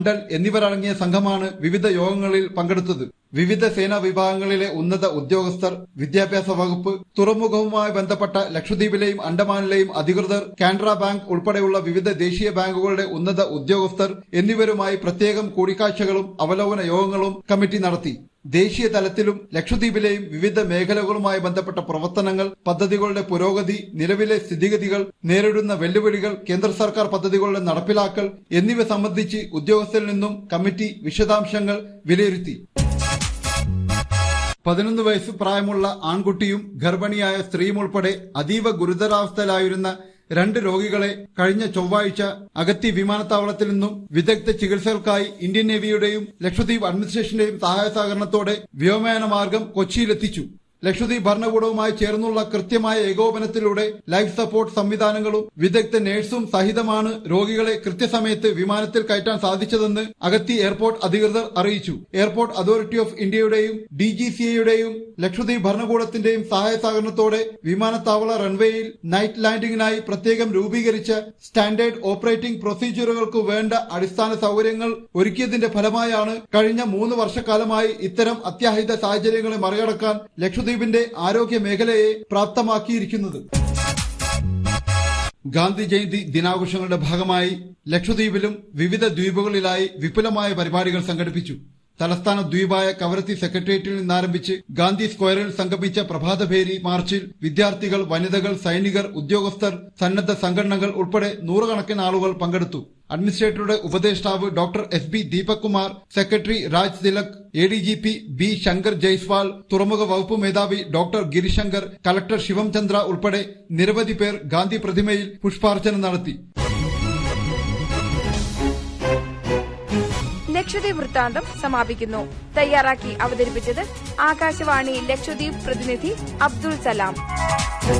മണ്ഡൽ എന്നിവരടങ്ങിയ സംഘമാണ് വിവിധ യോഗങ്ങളിൽ പങ്കെടുത്തത് വിവിധ സേനാ വിഭാഗങ്ങളിലെ ഉന്നത ഉദ്യോഗസ്ഥർ വിദ്യാഭ്യാസ വകുപ്പ് തുറമുഖവുമായി ബന്ധപ്പെട്ട ലക്ഷദ്വീപിലെയും അണ്ടമാനിലെയും അധികൃതർ കാനറ ബാങ്ക് ഉൾപ്പെടെയുള്ള വിവിധ ദേശീയ ബാങ്കുകളുടെ ഉന്നത ഉദ്യോഗസ്ഥർ എന്നിവരുമായി പ്രത്യേകം കൂടിക്കാഴ്ചകളും അവലോകന യോഗങ്ങളും കമ്മിറ്റി നടത്തി ദേശീയ തലത്തിലും ലക്ഷദ്വീപിലെയും വിവിധ മേഖലകളുമായി ബന്ധപ്പെട്ട പ്രവർത്തനങ്ങൾ പദ്ധതികളുടെ പുരോഗതി നിലവിലെ സ്ഥിതിഗതികൾ നേരിടുന്ന വെല്ലുവിളികൾ കേന്ദ്ര സർക്കാർ പദ്ധതികളുടെ നടപ്പിലാക്കൽ എന്നിവ സംബന്ധിച്ച് ഉദ്യോഗസ്ഥരിൽ നിന്നും കമ്മിറ്റി വിശദാംശങ്ങൾ വിലയിരുത്തി പതിനൊന്ന് വയസ്സ് പ്രായമുള്ള ആൺകുട്ടിയും ഗർഭിണിയായ സ്ത്രീയും ഉൾപ്പെടെ അതീവ ഗുരുതരാവസ്ഥയിലായിരുന്ന രണ്ട് രോഗികളെ കഴിഞ്ഞ ചൊവ്വാഴ്ച അഗത്തി വിമാനത്താവളത്തിൽ നിന്നും വിദഗ്ധ ചികിത്സകൾക്കായി ഇന്ത്യൻ നേവിയുടെയും ലക്ഷദ്വീപ് അഡ്മിനിസ്ട്രേഷന്റെയും സഹായ സഹകരണത്തോടെ വ്യോമയാന മാർഗം കൊച്ചിയിലെത്തിച്ചു ലക്ഷദ്വീപ് ഭരണകൂടവുമായി ചേർന്നുള്ള കൃത്യമായ ഏകോപനത്തിലൂടെ ലൈഫ് സപ്പോർട്ട് സംവിധാനങ്ങളും വിദഗ്ധ നഴ്സും സഹിതമാണ് രോഗികളെ കൃത്യസമയത്ത് വിമാനത്തിൽ കയറ്റാൻ സാധിച്ചതെന്ന് അഗത്തി എയർപോർട്ട് അധികൃതർ അറിയിച്ചു എയർപോർട്ട് അതോറിറ്റി ഓഫ് ഇന്ത്യയുടെയും ഡി ജി സിഐയുടെയും ലക്ഷദ്വീപ് ഭരണകൂടത്തിന്റെയും സഹായ സഹകരണത്തോടെ വിമാനത്താവള റൺവേയിൽ നൈറ്റ് ലാൻഡിംഗിനായി പ്രത്യേകം രൂപീകരിച്ച സ്റ്റാൻഡേർഡ് ഓപ്പറേറ്റിംഗ് പ്രൊസീജിയറുകൾക്ക് വേണ്ട അടിസ്ഥാന സൗകര്യങ്ങൾ ഒരുക്കിയതിന്റെ ഫലമായാണ് കഴിഞ്ഞ മൂന്ന് വർഷക്കാലമായി ഇത്തരം അത്യാഹിത സാഹചര്യങ്ങളെ മറികടക്കാൻ ലക്ഷദ്വീപിന്റെ ആരോഗ്യ മേഖലയെ പ്രാപ്തമാക്കിയിരിക്കുന്നത് ഗാന്ധി ജയന്തി ദിനാഘോഷങ്ങളുടെ ഭാഗമായി ലക്ഷദ്വീപിലും വിവിധ ദ്വീപുകളിലായി വിപുലമായ പരിപാടികൾ സംഘടിപ്പിച്ചു തലസ്ഥാന ദ്വീപായ കവരത്തി സെക്രട്ടേറിയറ്റിൽ നിന്നാരംഭിച്ച് ഗാന്ധി സ്ക്വയറിൽ സംഗമിച്ച പ്രഭാതഭേരി മാർച്ചിൽ വിദ്യാർത്ഥികൾ വനിതകൾ സൈനികർ ഉദ്യോഗസ്ഥർ സന്നദ്ധ സംഘടനകൾ ഉൾപ്പെടെ നൂറുകണക്കിന് ആളുകൾ പങ്കെടുത്തു അഡ്മിനിസ്ട്രേറ്ററുടെ ഉപദേഷ്ടാവ് doctor S B Deepak Kumar secretary Raj Tilak A D G P B Shankar Jaiswal തുറമുഖ വകുപ്പ് മേധാവി ഡോക്ടർ ഗിരിശങ്കർ കലക്ടർ ശിവം ചന്ദ്ര ഉൾപ്പെടെ നിരവധി പേർ ഗാന്ധി പ്രതിമയിൽ പുഷ്പാർച്ചന നടത്തി ലക്ഷദ്വീപ് വൃത്താന്തം സമാപിക്കുന്നു തയ്യാറാക്കി അവതരിപ്പിച്ചത് ആകാശവാണി ലക്ഷദ്വീപ് പ്രതിനിധി അബ്ദുൾ സലാം